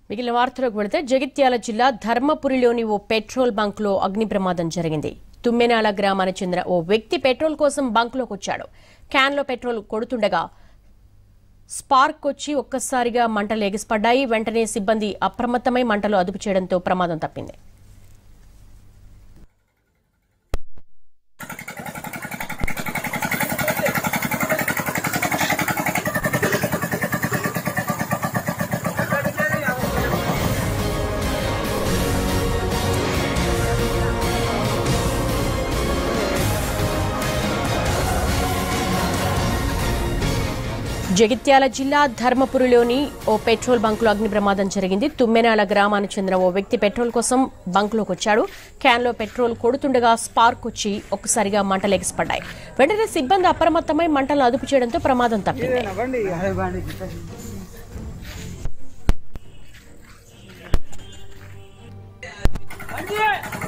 మిగిలిన వార్తలకు వెళితే జగిత్యాల జిల్లా ధర్మపురిలోని ఓ పెట్రోల్ బంక్లో అగ్ని ప్రమాదం జరిగింది తుమ్మెనాల గ్రామానికి చెందిన ఓ వ్యక్తి పెట్రోల్ కోసం బంక్లోకి వచ్చాడు క్యాన్లో పెట్రోల్ కొడుతుండగా స్పార్క్ వచ్చి ఒక్కసారిగా మంటలు ఎగిసిపడ్డాయి వెంటనే సిబ్బంది అప్రమత్తమై మంటలు అదుపు చేయడంతో ప్రమాదం తప్పింది జగిత్యాల జిల్లా ధర్మపురిలోని ఓ పెట్రోల్ బంకులో అగ్ని ప్రమాదం జరిగింది తుమ్మెనాల గ్రామానికి చెందిన ఓ వ్యక్తి పెట్రోల్ కోసం బంకులోకి వచ్చాడు క్యాన్లో పెట్రోల్ కొడుతుండగా స్పార్క్ వచ్చి ఒక్కసారిగా మంటలు ఎగిసిపడ్డాయి వెంటనే సిబ్బంది అప్రమత్తమై మంటలను అదుపు చేయడంతో ప్రమాదం తప్పింది బండి అదే బండి బండి